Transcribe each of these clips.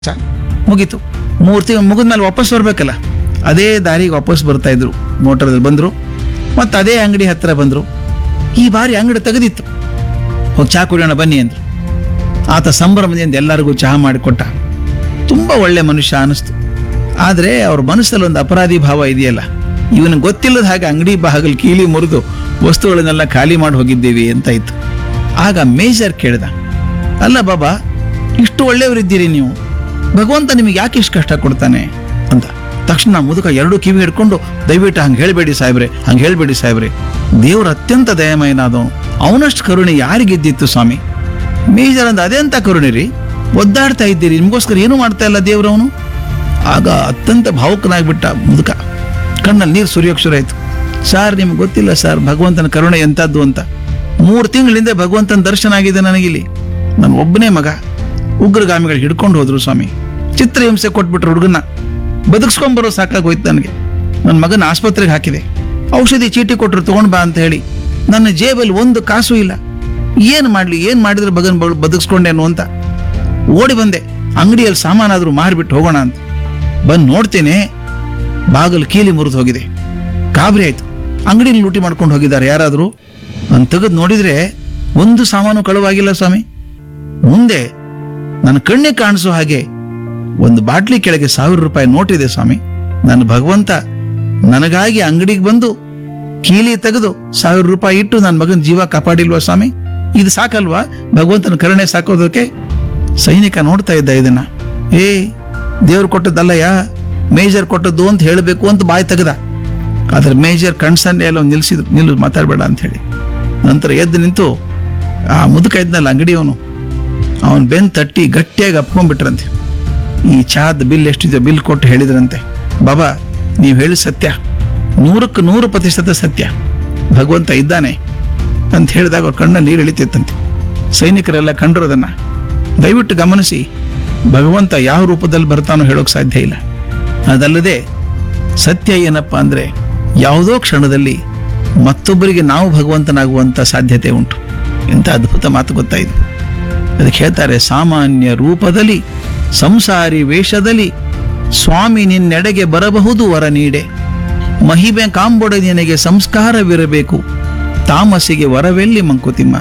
ಚ ಮುಗೀತು ಮೂರು ತಿಂಗಳು ಮುಗಿದ್ಮೇಲೆ ವಾಪಸ್ ಬರ್ಬೇಕಲ್ಲ ಅದೇ ದಾರಿಗೆ ವಾಪಸ್ ಬರ್ತಾ ಇದ್ರು ಮೋಟರ್ದಲ್ಲಿ ಬಂದರು ಮತ್ತು ಅದೇ ಅಂಗಡಿ ಹತ್ರ ಬಂದರು ಈ ಬಾರಿ ಅಂಗಡಿ ತೆಗೆದಿತ್ತು ಹೋಗಿ ಚಹಾ ಕುಡಿಯೋಣ ಬನ್ನಿ ಅಂದ್ರು ಆತ ಸಂಭ್ರಮದಿಂದ ಎಲ್ಲರಿಗೂ ಚಹಾ ಮಾಡಿಕೊಟ್ಟ ತುಂಬ ಒಳ್ಳೆ ಮನುಷ್ಯ ಅನಿಸ್ತು ಆದರೆ ಅವ್ರ ಮನಸ್ಸಲ್ಲಿ ಒಂದು ಅಪರಾಧಿ ಭಾವ ಇದೆಯಲ್ಲ ಇವನಿಗೆ ಗೊತ್ತಿಲ್ಲದ ಹಾಗೆ ಅಂಗಡಿ ಬಾಗಿಲು ಕೀಲಿ ಮುರಿದು ವಸ್ತುಗಳನ್ನೆಲ್ಲ ಖಾಲಿ ಮಾಡಿ ಹೋಗಿದ್ದೀವಿ ಅಂತ ಇತ್ತು ಆಗ ಮೇಜರ್ ಕೇಳ್ದ ಅಲ್ಲ ಬಾಬಾ ಇಷ್ಟು ಒಳ್ಳೆಯವರಿದ್ದೀರಿ ನೀವು ಭಗವಂತ ನಿಮಗೆ ಯಾಕೆ ಇಷ್ಟು ಕಷ್ಟ ಕೊಡ್ತಾನೆ ಅಂತ ತಕ್ಷಣ ಮುದುಕ ಎರಡು ಕಿವಿ ಹಿಡ್ಕೊಂಡು ದಯವಿಟ್ಟು ಹಂಗೆ ಹೇಳಬೇಡಿ ಸಾಹೇಬ್ರೆ ಹಂಗೆ ಹೇಳಬೇಡಿ ಸಾಹೇಬ್ರೆ ದೇವ್ರ ಅತ್ಯಂತ ದಯಮಯನಾದವನು ಅವನಷ್ಟು ಕರುಣೆ ಯಾರಿಗಿದ್ದಿತ್ತು ಸ್ವಾಮಿ ಮೇಜರ್ ಅಂದ ಅದೆಂತ ಕರುಣೆ ರೀ ಒದ್ದಾಡ್ತಾ ಇದ್ದೀರಿ ನಿಮಗೋಸ್ಕರ ಏನು ಮಾಡ್ತಾ ಇಲ್ಲ ದೇವ್ರವನು ಆಗ ಅತ್ಯಂತ ಭಾವುಕನಾಗ್ಬಿಟ್ಟ ಮುದುಕ ಕಣ್ಣಲ್ಲಿ ನೀರು ಸುರಿಯೋಕೆ ಶುರು ಆಯ್ತು ಸರ್ ನಿಮ್ಗೆ ಗೊತ್ತಿಲ್ಲ ಸರ್ ಭಗವಂತನ ಕರುಣೆ ಎಂಥದ್ದು ಅಂತ ಮೂರು ತಿಂಗಳಿಂದ ಭಗವಂತನ ದರ್ಶನ ಆಗಿದೆ ನನಗಿಲ್ಲಿ ನನ್ನ ಒಬ್ಬನೇ ಮಗ ಉಗ್ರಗಾಮಿಗಳು ಹಿಡ್ಕೊಂಡು ಹೋದ್ರು ಸ್ವಾಮಿ ಚಿತ್ರಹಿಂಸೆ ಕೊಟ್ಬಿಟ್ರು ಹುಡುಗನ್ನ ಬದುಕ್ಸ್ಕೊಂಬರೋ ಸಾಕಾಗೋಯ್ತು ನನಗೆ ನನ್ನ ಮಗನ ಆಸ್ಪತ್ರೆಗೆ ಹಾಕಿದೆ ಔಷಧಿ ಚೀಟಿ ಕೊಟ್ಟರು ತಗೊಂಡ್ ಬಾ ಅಂತ ಹೇಳಿ ನನ್ನ ಜೇಬಲ್ಲಿ ಒಂದು ಕಾಸು ಇಲ್ಲ ಏನು ಮಾಡಲಿ ಏನು ಮಾಡಿದ್ರೆ ಮಗನ್ ಬದುಕ್ಸ್ಕೊಂಡೇನು ಅಂತ ಓಡಿ ಬಂದೆ ಅಂಗಡಿಯಲ್ಲಿ ಸಾಮಾನಾದ್ರೂ ಮಾರಿಬಿಟ್ಟು ಹೋಗೋಣ ಅಂತ ಬಂದು ನೋಡ್ತೇನೆ ಬಾಗಿಲು ಕೀಲಿ ಮುರಿದು ಹೋಗಿದೆ ಗಾಬರಿ ಆಯ್ತು ಅಂಗಡಿಯಲ್ಲಿ ಲೂಟಿ ಮಾಡ್ಕೊಂಡು ಹೋಗಿದ್ದಾರೆ ಯಾರಾದರೂ ನಾನು ತೆಗೆದು ನೋಡಿದ್ರೆ ಒಂದು ಸಾಮಾನು ಕಳುವಾಗಿಲ್ಲ ಸ್ವಾಮಿ ಮುಂದೆ ನನ್ನ ಕಣ್ಣೆ ಕಾಣಿಸೋ ಹಾಗೆ ಒಂದು ಬಾಟ್ಲಿ ಕೆಳಗೆ ಸಾವಿರ ರೂಪಾಯಿ ನೋಟ್ ಇದೆ ಸ್ವಾಮಿ ನನ್ನ ಭಗವಂತ ನನಗಾಗಿ ಅಂಗಡಿಗೆ ಬಂದು ಕೀಲಿ ತೆಗೆದು ಸಾವಿರ ರೂಪಾಯಿ ಇಟ್ಟು ನನ್ನ ಮಗನ ಜೀವ ಕಾಪಾಡಿಲ್ವಾ ಸ್ವಾಮಿ ಇದು ಸಾಕಲ್ವಾ ಭಗವಂತನ ಕರುಣೆ ಸಾಕೋದಕ್ಕೆ ಸೈನಿಕ ನೋಡ್ತಾ ಇದ್ದ ಇದನ್ನ ಏ ದೇವ್ರು ಕೊಟ್ಟದ್ದಲ್ಲಯ್ಯ ಮೇಜರ್ ಕೊಟ್ಟದ್ದು ಅಂತ ಹೇಳಬೇಕು ಅಂತ ಬಾಯಿ ತೆಗೆದ ಆದ್ರೆ ಮೇಜರ್ ಕಣ್ಸನ್ನೆ ಎಲ್ಲ ನಿಲ್ಸಿದ್ರು ನಿಲ್ಲು ಮಾತಾಡಬೇಡ ಅಂತ ಹೇಳಿ ನಂತರ ಎದ್ದು ನಿಂತು ಆ ಮುದುಕ ಇದ್ನಲ್ಲ ಅಂಗಡಿಯವನು ಅವನ್ ಬೆನ್ ತಟ್ಟಿ ಗಟ್ಟಿಯಾಗಿ ಅಪ್ಕೊಂಡ್ಬಿಟ್ರಂತೆ ಈ ಚಹಾದ ಬಿಲ್ ಎಷ್ಟಿದೆ ಬಿಲ್ ಕೊಟ್ಟು ಹೇಳಿದ್ರಂತೆ ಬಾಬಾ ನೀವು ಹೇಳಿ ಸತ್ಯ ನೂರಕ್ಕೆ ನೂರು ಪ್ರತಿಶತ ಸತ್ಯ ಭಗವಂತ ಇದ್ದಾನೆ ಅಂತ ಹೇಳಿದಾಗ ಅವ್ರ ಕಣ್ಣ ನೀರು ಇಳಿತಿತ್ತಂತೆ ಸೈನಿಕರೆಲ್ಲ ಕಂಡ್ರು ಅದನ್ನ ದಯವಿಟ್ಟು ಗಮನಿಸಿ ಭಗವಂತ ಯಾವ ರೂಪದಲ್ಲಿ ಬರ್ತಾನೋ ಹೇಳೋಕ್ ಸಾಧ್ಯ ಇಲ್ಲ ಅದಲ್ಲದೆ ಸತ್ಯ ಏನಪ್ಪ ಅಂದ್ರೆ ಯಾವುದೋ ಕ್ಷಣದಲ್ಲಿ ಮತ್ತೊಬ್ಬರಿಗೆ ನಾವು ಭಗವಂತನಾಗುವಂತ ಸಾಧ್ಯತೆ ಉಂಟು ಇಂಥ ಅದ್ಭುತ ಮಾತು ಗೊತ್ತಾಯಿತು ಅದಕ್ಕೆ ಹೇಳ್ತಾರೆ ಸಾಮಾನ್ಯ ರೂಪದಲ್ಲಿ ಸಂಸಾರಿ ವೇಷದಲ್ಲಿ ಸ್ವಾಮಿ ನಿನ್ನೆಡೆಗೆ ಬರಬಹುದು ವರ ನೀಡೆ ಮಹಿಮೆ ಕಾಂಬೊಡ ನಿನಗೆ ಸಂಸ್ಕಾರವಿರಬೇಕು ತಾಮಸಿಗೆ ವರವೆಲ್ಲಿ ಮಂಕುತಿಮ್ಮ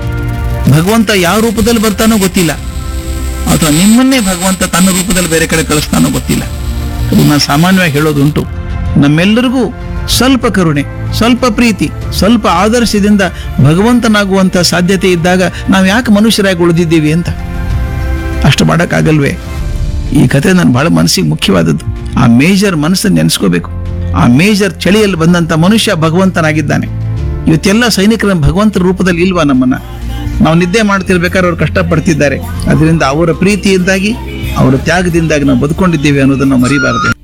ಭಗವಂತ ಯಾವ ರೂಪದಲ್ಲಿ ಬರ್ತಾನೋ ಗೊತ್ತಿಲ್ಲ ಅಥವಾ ನಿಮ್ಮನ್ನೇ ಭಗವಂತ ತನ್ನ ರೂಪದಲ್ಲಿ ಬೇರೆ ಕಡೆ ಕಳಿಸ್ತಾನೋ ಗೊತ್ತಿಲ್ಲ ಅದು ನಾನು ಸಾಮಾನ್ಯವಾಗಿ ಹೇಳೋದುಂಟು ನಮ್ಮೆಲ್ಲರಿಗೂ ಸ್ವಲ್ಪ ಕರುಣೆ ಸ್ವಲ್ಪ ಪ್ರೀತಿ ಸ್ವಲ್ಪ ಆದರ್ಶದಿಂದ ಭಗವಂತನಾಗುವಂತ ಸಾಧ್ಯತೆ ಇದ್ದಾಗ ನಾವು ಯಾಕೆ ಮನುಷ್ಯರಾಗಿ ಉಳಿದಿದ್ದೀವಿ ಅಂತ ಅಷ್ಟು ಮಾಡೋಕ್ಕಾಗಲ್ವೇ ಈ ಕತೆ ನನ್ನ ಬಹಳ ಮನಸ್ಸಿಗೆ ಮುಖ್ಯವಾದದ್ದು ಆ ಮೇಜರ್ ಮನಸ್ಸನ್ನು ನೆನೆಸ್ಕೋಬೇಕು ಆ ಮೇಜರ್ ಚಳಿಯಲ್ಲಿ ಬಂದಂತ ಮನುಷ್ಯ ಭಗವಂತನಾಗಿದ್ದಾನೆ ಇವತ್ತೆಲ್ಲ ಸೈನಿಕರ ಭಗವಂತರ ರೂಪದಲ್ಲಿ ಇಲ್ವಾ ನಮ್ಮನ್ನ ನಾವು ನಿದ್ದೆ ಮಾಡ್ತಿರ್ಬೇಕಾದ್ರೆ ಅವ್ರು ಕಷ್ಟಪಡ್ತಿದ್ದಾರೆ ಅದರಿಂದ ಅವರ ಪ್ರೀತಿಯಿಂದಾಗಿ ಅವರ ತ್ಯಾಗದಿಂದಾಗಿ ನಾವು ಬದುಕೊಂಡಿದ್ದೀವಿ ಅನ್ನೋದನ್ನು ಮರಿಬಾರದು